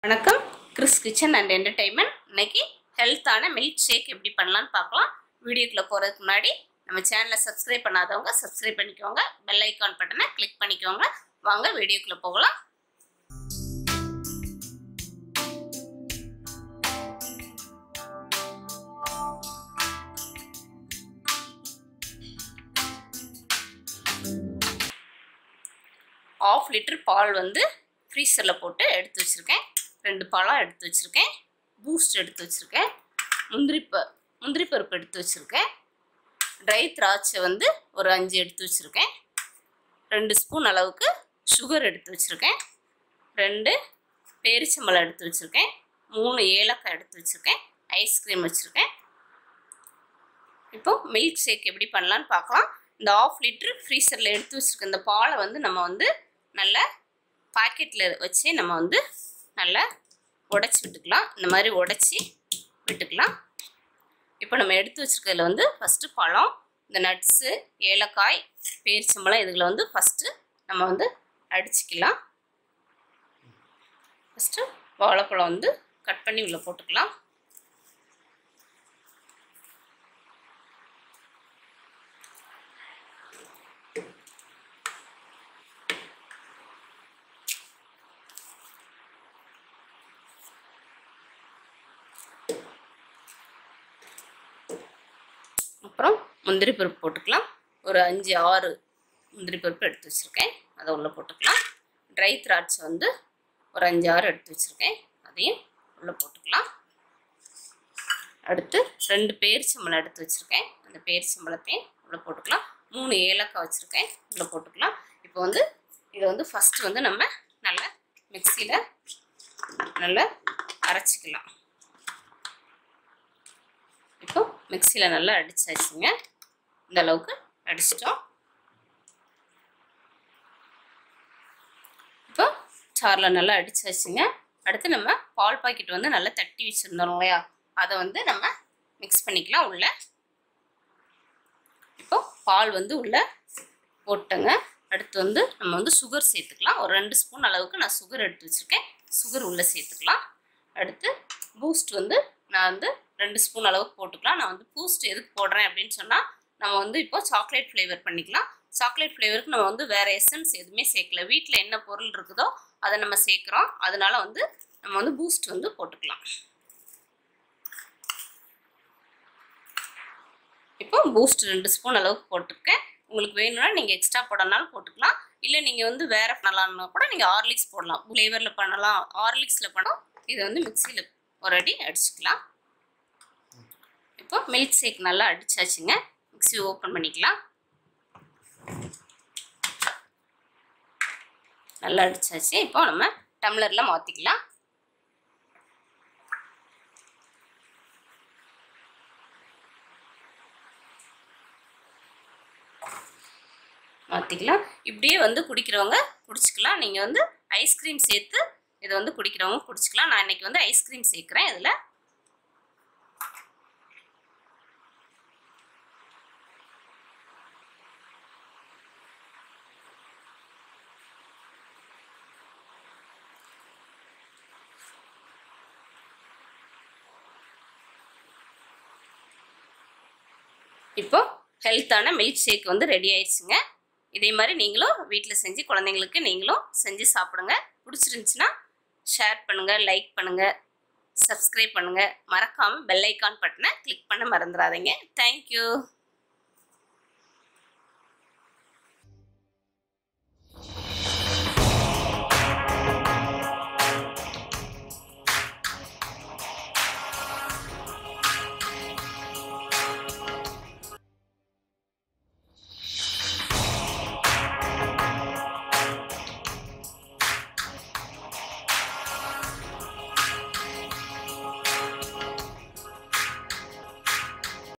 வணக்கம் Chris kitchen and entertainment இன்னைக்கு ஹெல்த்தான milk shake எப்படி பண்ணலாம்னு பார்க்கலாம் வீடியோக்குள்ளே போகிறதுக்கு முன்னாடி நம்ம சேனலை சப்ஸ்கிரைப் பண்ணாதவங்க சப்ஸ்கிரைப் பண்ணிக்கோங்க பெல் ஐக்கான் பட்டனை கிளிக் பண்ணிக்கோங்க வாங்க வீடியோக்குள்ளே போகலாம் ஆஃப் லிட்டர் பால் வந்து ஃப்ரீசரில் போட்டு எடுத்து வச்சுருக்கேன் ரெண்டு பாலாக எடுத்து வச்சுருக்கேன் பூஸ்ட் எடுத்து வச்சுருக்கேன் முந்திரி ப முந்திரி பருப்பு எடுத்து வச்சுருக்கேன் ட்ரை திராட்சை வந்து ஒரு அஞ்சு எடுத்து வச்சுருக்கேன் ரெண்டு ஸ்பூன் அளவுக்கு சுகர் எடுத்து வச்சுருக்கேன் ரெண்டு பேரிச்சம்பழம் எடுத்து வச்சுருக்கேன் மூணு ஏலக்காய் எடுத்து வச்சுருக்கேன் ஐஸ்கிரீம் வச்சுருக்கேன் இப்போ மில்க் ஷேக் எப்படி பண்ணலான்னு பார்க்கலாம் இந்த ஆஃப் லிட்டர் ஃப்ரீசரில் எடுத்து வச்சுருக்க இந்த பாலை வந்து நம்ம வந்து நல்லா பாக்கெட்டில் வச்சு நம்ம வந்து நல்லா உடச்சி விட்டுக்கலாம் இந்த மாதிரி உடச்சி விட்டுக்கலாம் இப்போ நம்ம எடுத்து வச்சுருக்கிறதுல வந்து ஃபஸ்ட்டு பழம் இந்த நட்ஸு ஏலக்காய் பேரிச்சம்பழம் இதுகளை வந்து ஃபஸ்ட்டு நம்ம வந்து அடிச்சுக்கலாம் ஃபஸ்ட்டு வாழைப்பழம் வந்து கட் பண்ணி உள்ளே போட்டுக்கலாம் அப்புறம் முந்திரி பருப்பு போட்டுக்கலாம் ஒரு அஞ்சு ஆறு முந்திரி பருப்பு எடுத்து வச்சுருக்கேன் அதை உள்ளே போட்டுக்கலாம் ட்ரை திராட்சை வந்து ஒரு அஞ்சு ஆறு எடுத்து வச்சுருக்கேன் அதையும் உள்ளே போட்டுக்கலாம் அடுத்து ரெண்டு பேரிச்சம்பழம் எடுத்து வச்சுருக்கேன் அந்த பேரிச்சம்பழத்தையும் உள்ளே போட்டுக்கலாம் மூணு ஏலக்காய் வச்சுருக்கேன் உள்ளே போட்டுக்கலாம் இப்போ வந்து இதை வந்து ஃபஸ்ட்டு வந்து நம்ம நல்லா மிக்சியில் நல்லா அரைச்சிக்கலாம் இப்போ மிக்சியில் நல்லா அடிச்சாச்சுங்க இந்த அளவுக்கு அடிச்சிட்டோம் இப்போ சாரில் நல்லா அடிச்சாச்சுங்க அடுத்து நம்ம பால் பாக்கெட் வந்து நல்லா தட்டி வச்சுருந்தோம் இல்லையா அதை வந்து நம்ம மிக்ஸ் பண்ணிக்கலாம் உள்ள இப்போ பால் வந்து உள்ள போட்டங்க அடுத்து வந்து நம்ம வந்து சுகர் சேர்த்துக்கலாம் ஒரு ரெண்டு ஸ்பூன் அளவுக்கு நான் சுகர் எடுத்து வச்சுருக்கேன் சுகர் உள்ளே சேர்த்துக்கலாம் அடுத்து பூஸ்ட் வந்து நான் வந்து ரெண்டு ஸ்பூன் அளவுக்கு போட்டுக்கலாம் நான் வந்து பூஸ்ட் எதுக்கு போடுறேன் அப்படின்னு சொன்னால் நம்ம வந்து இப்போ சாக்லேட் ஃப்ளேவர் பண்ணிக்கலாம் சாக்லேட் ஃப்ளேவருக்கு நம்ம வந்து வேறு எசன்ஸ் எதுவுமே சேர்க்கல வீட்டில் என்ன பொருள் இருக்குதோ அதை நம்ம சேர்க்குறோம் அதனால வந்து நம்ம வந்து பூஸ்ட் வந்து போட்டுக்கலாம் இப்போ பூஸ்ட் ரெண்டு ஸ்பூன் அளவுக்கு போட்டிருக்கேன் உங்களுக்கு வேணும்னா நீங்கள் எக்ஸ்ட்ரா போடனாலும் போட்டுக்கலாம் இல்லை நீங்கள் வந்து வேறு பண்ணலாம்னா கூட நீங்கள் ஆர்லிக்ஸ் போடலாம் ஃப்ளேவரில் பண்ணலாம் ஆர்லிக்ஸில் பண்ணலாம் இதை வந்து மிக்சியில் ஒரு அடி அடிச்சுக்கலாம் இப்போ மில்க் ஷேக் நல்லா அடிச்சாச்சுங்க மிக்ஸி ஓப்பன் பண்ணிக்கலாம் நல்லா அடிச்சாச்சு இப்போ நம்ம டம்ளரில் மாற்றிக்கலாம் மாற்றிக்கலாம் இப்படியே வந்து குடிக்கிறவங்க குடிச்சிக்கலாம் நீங்கள் வந்து ஐஸ்கிரீம் சேர்த்து இதை வந்து குடிக்கிறவங்க குடிச்சிக்கலாம் நான் இன்றைக்கி வந்து ஐஸ்கிரீம் சேர்க்குறேன் இதில் இப்போ ஹெல்த்தான மில்க் ஷேக் வந்து ரெடி ஆயிடுச்சுங்க இதே மாதிரி நீங்களும் வீட்டில் செஞ்சு குழந்தைங்களுக்கு நீங்களும் செஞ்சு சாப்பிடுங்க பிடிச்சிருந்துச்சின்னா ஷேர் பண்ணுங்கள் லைக் பண்ணுங்கள் சப்ஸ்கிரைப் பண்ணுங்கள் மறக்காமல் பெல் ஐக்கான் பட்டனை கிளிக் பண்ண மறந்துடாதீங்க தேங்க்யூ